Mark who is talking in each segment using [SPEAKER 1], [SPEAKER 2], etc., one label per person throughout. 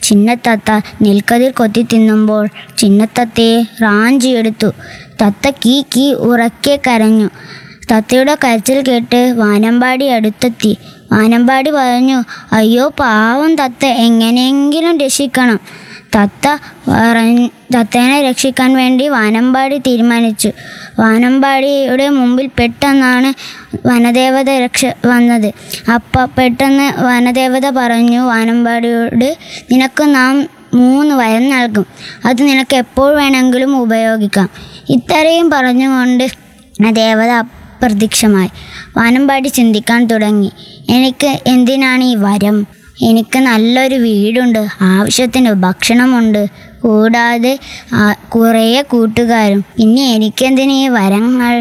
[SPEAKER 1] ചിന്നത്തത്ത നെൽക്കതിർ കൊത്തി തിന്നുമ്പോൾ ചിന്നത്തത്തയെ റാഞ്ചിയെടുത്തു തത്ത key key ഉറക്കെ കരഞ്ഞു തത്തയുടെ കരച്ചിൽ കേട്ട് വാനമ്പാടി അടുത്തെത്തി വാനമ്പാടി പറഞ്ഞു അയ്യോ പാവം തത്ത എങ്ങനെയെങ്കിലും രക്ഷിക്കണം തത്ത പറഞ്ഞ് തത്തേനെ രക്ഷിക്കാൻ വേണ്ടി വാനമ്പാടി തീരുമാനിച്ചു വാനമ്പാടിയുടെ മുമ്പിൽ പെട്ടെന്നാണ് വനദേവത രക്ഷ വന്നത് അപ്പ പെട്ടെന്ന് വനദേവത പറഞ്ഞു വാനമ്പാടിയോട് നിനക്ക് നാം മൂന്ന് വരം നൽകും അത് നിനക്ക് എപ്പോൾ വേണമെങ്കിലും ഉപയോഗിക്കാം ഇത്രയും പറഞ്ഞുകൊണ്ട് ആ ദേവത അപ്രത്യക്ഷമായി വാനമ്പാടി ചിന്തിക്കാൻ തുടങ്ങി എനിക്ക് എന്തിനാണ് ഈ വരം എനിക്ക് നല്ലൊരു വീടുണ്ട് ആവശ്യത്തിന് ഭക്ഷണമുണ്ട് കൂടാതെ ആ, കുറേ കൂട്ടുകാരും പിന്നെ എനിക്കെന്തിനീ വരങ്ങൾ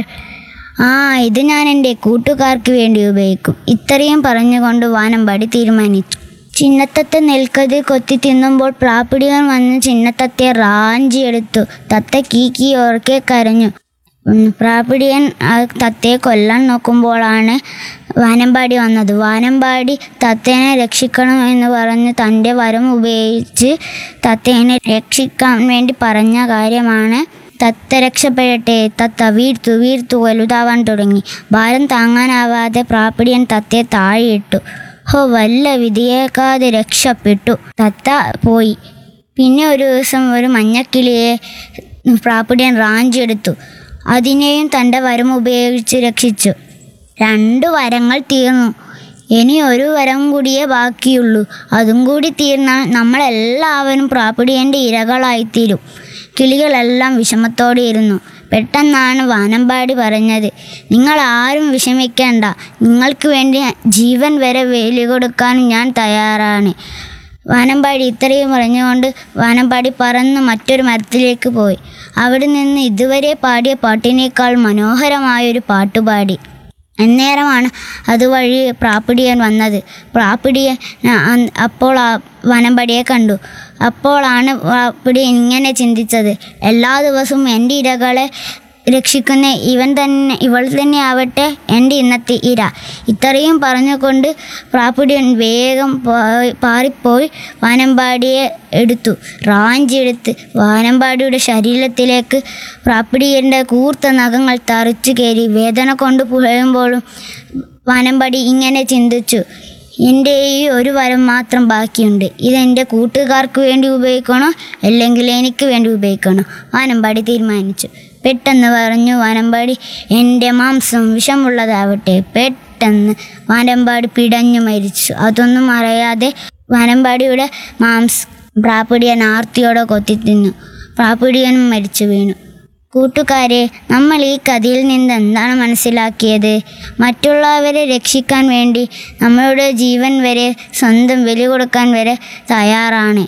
[SPEAKER 1] ആ ഇത് ഞാൻ എൻ്റെ കൂട്ടുകാർക്ക് വേണ്ടി ഉപയോഗിക്കും ഇത്രയും പറഞ്ഞുകൊണ്ട് വാനമ്പാടി തീരുമാനിച്ചു ചിന്നത്തത്തെ നെൽക്കതിർ കൊത്തി തിന്നുമ്പോൾ പ്രാപ്പിടികൾ വന്ന് ചിന്നത്തത്തെ റാഞ്ചിയെടുത്തു തത്ത കീ കീ ഓർക്കെ കരഞ്ഞു ഉം, പ്രാപ്പിടിയൻ ആ തത്തയെ കൊല്ലാൻ നോക്കുമ്പോഴാണ് വാനമ്പാടി വന്നത് വാനമ്പാടി തത്തേനെ രക്ഷിക്കണം എന്ന് പറഞ്ഞ് തൻ്റെ വരം ഉപയോഗിച്ച് തത്തേനെ രക്ഷിക്കാൻ വേണ്ടി പറഞ്ഞ കാര്യമാണ് തത്ത രക്ഷപ്പെടട്ടെ തത്ത വീർത്തു വീർത്തു വലുതാവാൻ തുടങ്ങി ഭാരം താങ്ങാനാവാതെ പ്രാപ്പിടിയൻ തത്തയെ താഴെയിട്ടു ഹോ വല്ല വിധിയേക്കാതെ രക്ഷപ്പെട്ടു തത്ത പോയി പിന്നെ ഒരു ദിവസം ഒരു മഞ്ഞക്കിളിയെ പ്രാപ്പിടിയൻ റാഞ്ചിയെടുത്തു അതിനെയും തൻ്റെ വരം ഉപയോഗിച്ച് രക്ഷിച്ചു രണ്ട് വരങ്ങൾ തീർന്നു ഇനി ഒരു വരം കൂടിയേ ബാക്കിയുള്ളൂ അതും കൂടി തീർന്നാൽ നമ്മളെല്ലാവരും പ്രാപ്പിടിയൻ്റെ ഇരകളായിത്തീരും കിളികളെല്ലാം വിഷമത്തോടെ ഇരുന്നു പെട്ടെന്നാണ് വാനമ്പാടി പറഞ്ഞത് നിങ്ങൾ ആരും വിഷമിക്കേണ്ട നിങ്ങൾക്ക് വേണ്ടി ജീവൻ വരെ വേലി കൊടുക്കാനും ഞാൻ തയ്യാറാണ് വാനമ്പാടി ഇത്രയും പറഞ്ഞുകൊണ്ട് വാനമ്പാടി പറന്ന് മറ്റൊരു മരത്തിലേക്ക് പോയി അവിടെ നിന്ന് ഇതുവരെ പാടിയ പാട്ടിനേക്കാൾ മനോഹരമായൊരു പാട്ട് പാടി അന്നേരമാണ് അതുവഴി പ്രാപ്പിടിയൻ വന്നത് പ്രാപ്പിടിയൻ ആ, അ- അപ്പോൾ ആ വനമ്പടിയെ കണ്ടു അപ്പോളാണ് പ്രാപ്പിടിയൻ ഇങ്ങനെ ചിന്തിച്ചത് എല്ലാ ദിവസവും എൻ്റെ ഇരകളെ രക്ഷിക്കുന്ന ഇവൻ തന്നെ ഇവൾ തന്നെ ആവട്ടെ എൻ്റെ ഇന്നത്തെ ഇര ഇത്രയും പറഞ്ഞുകൊണ്ട് പ്രാപ്പിടിയൻ വേഗം പോയി- പാറിപ്പോയി വാനമ്പാടിയെ എടുത്തു റാഞ്ചിയെടുത്ത് വാനമ്പാടിയുടെ ശരീരത്തിലേക്ക് പ്രാപ്പിടിയൻ്റെ കൂർത്ത നഖങ്ങൾ തറിച്ചു കയറി വേദന കൊണ്ട് പുഴയുമ്പോഴും വാനമ്പാടി ഇങ്ങനെ ചിന്തിച്ചു എൻ്റെ ഈ ഒരു വരം മാത്രം ബാക്കിയുണ്ട് ഇതെൻ്റെ കൂട്ടുകാർക്ക് വേണ്ടി ഉപയോഗിക്കണോ അല്ലെങ്കിൽ എനിക്ക് വേണ്ടി ഉപയോഗിക്കണോ വാനമ്പാടി തീരുമാനിച്ചു പെട്ടെന്ന് പറഞ്ഞു വാനമ്പാടി എൻ്റെ മാംസം വിഷമുള്ളതാവട്ടെ പെട്ടെന്ന് വാനമ്പാടി പിടഞ്ഞു മരിച്ചു അതൊന്നും അറിയാതെ വാനമ്പാടിയുടെ മാംസ് പ്രാപ്പിടിയൻ ആർത്തിയോടെ കൊത്തി തിന്നു പ്രാപ്പിടിയനും മരിച്ചു വീണു കൂട്ടുകാരെ നമ്മൾ ഈ കഥയിൽ നിന്ന് എന്താണ് മനസ്സിലാക്കിയത് മറ്റുള്ളവരെ രക്ഷിക്കാൻ വേണ്ടി നമ്മളുടെ ജീവൻ വരെ സ്വന്തം ബലി കൊടുക്കാൻ വരെ തയ്യാറാണ്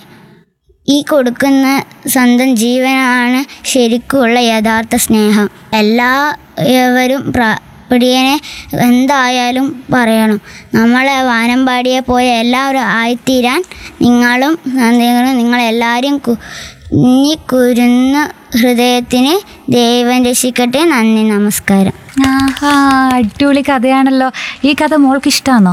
[SPEAKER 1] ഈ കൊടുക്കുന്ന സ്വന്തം ജീവനാണ് ശരിക്കുമുള്ള യഥാർത്ഥ സ്നേഹം എല്ലാവരും പ്രാപ്പിടിയനെ എന്തായാലും പറയണം നമ്മളെ വാനമ്പാടിയെ പോയ എല്ലാവരും ആയിത്തീരാൻ നിങ്ങളും നിങ്ങളും നിങ്ങളെല്ലാവരും കുഞ്ഞി കുരുന്ന ഹൃദയത്തിന് ദൈവം രക്ഷിക്കട്ടെ നന്ദി നമസ്കാരം
[SPEAKER 2] ആഹാ അടിപൊളി കഥയാണല്ലോ ഈ കഥ മോൾക്ക് ഇഷ്ടാണോ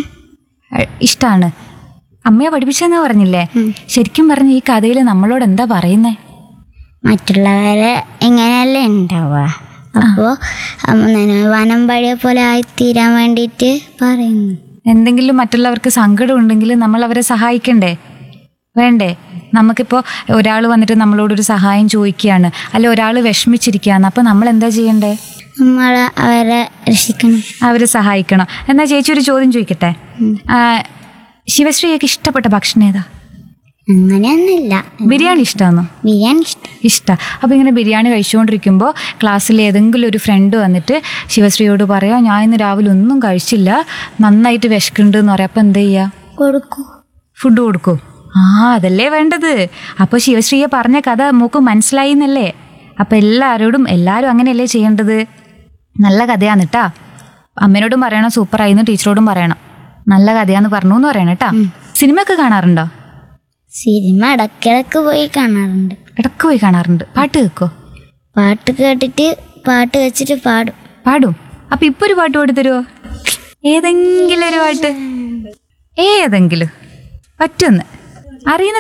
[SPEAKER 2] ഇഷ്ടാണ് അമ്മയെ പഠിപ്പിച്ചെന്ന് പറഞ്ഞില്ലേ ശരിക്കും പറഞ്ഞ ഈ കഥയിൽ നമ്മളോട് എന്താ പറയുന്നേ
[SPEAKER 1] മറ്റുള്ളവരെ എങ്ങനെയല്ലേ ഉണ്ടാവുക അപ്പോൾ വനമ്പാടിയെ പോലെ ആയിത്തീരാൻ വേണ്ടിയിട്ട് പറയുന്നു
[SPEAKER 2] എന്തെങ്കിലും മറ്റുള്ളവർക്ക് സങ്കടം ഉണ്ടെങ്കിൽ നമ്മൾ അവരെ സഹായിക്കണ്ടേ വേണ്ടേ നമുക്കിപ്പോൾ ഒരാൾ വന്നിട്ട് നമ്മളോടൊരു സഹായം ചോദിക്കുകയാണ് അല്ലെ ഒരാൾ വിഷമിച്ചിരിക്കുകയാണ് അപ്പം നമ്മൾ എന്താ ചെയ്യണ്ടേ
[SPEAKER 1] നമ്മൾ അവരെ രക്ഷിക്കണം
[SPEAKER 2] അവരെ സഹായിക്കണം എന്നാ ചേച്ചി ഒരു ചോദ്യം ചോദിക്കട്ടെ ആ, ശിവശ്രീയൊക്കെ ഇഷ്ടപ്പെട്ട ഭക്ഷണം ഏതാ
[SPEAKER 1] അങ്ങനെയൊന്നുമില്ല
[SPEAKER 2] ബിരിയാണി ഇഷ്ടമാണോ
[SPEAKER 1] ബിരിയാണി ഇഷ്ടം
[SPEAKER 2] ഇഷ്ടം അപ്പോൾ ഇങ്ങനെ ബിരിയാണി കഴിച്ചുകൊണ്ടിരിക്കുമ്പോൾ ക്ലാസ്സിൽ ഏതെങ്കിലും ഒരു ഫ്രണ്ട് വന്നിട്ട് ശിവശ്രീയോട് പറയാം ഞാൻ ഇന്ന് രാവിലെ ഒന്നും കഴിച്ചില്ല നന്നായിട്ട് വിശക്കുന്നുണ്ട് എന്ന് പറയാം അപ്പോൾ എന്താ ചെയ്യുക
[SPEAKER 1] കൊടുക്കൂ
[SPEAKER 2] ഫുഡ് കൊടുക്കും ആ അതല്ലേ വേണ്ടത് അപ്പോൾ ശിവശ്രീയെ പറഞ്ഞ കഥ മൂക്ക് മനസ്സിലായി എന്നല്ലേ അപ്പം എല്ലാവരോടും എല്ലാവരും അങ്ങനെയല്ലേ ചെയ്യേണ്ടത് നല്ല കഥയാണ് കേട്ടാ അമ്മേനോടും പറയണം സൂപ്പറായിന്ന് ടീച്ചറോടും പറയണം നല്ല കഥയാന്ന് പറഞ്ഞു എന്ന് പറയണം കേട്ടാ സിനിമയൊക്കെ കാണാറുണ്ടോ
[SPEAKER 1] സിനിമ ഇടയ്ക്കിടയ്ക്ക് പോയി കാണാറുണ്ട്
[SPEAKER 2] ഇടയ്ക്ക് പോയി കാണാറുണ്ട് പാട്ട് കേൾക്കോ
[SPEAKER 1] പാട്ട് കേട്ടിട്ട് പാട്ട് വെച്ചിട്ട് പാടും
[SPEAKER 2] പാടും അപ്പൊ ഇപ്പൊ ഒരു പാട്ട് പാടി തരുമോ ഏതെങ്കിലും ഒരു പാട്ട് ഏതെങ്കിലും പറ്റുമെന്ന് അറിയുന്ന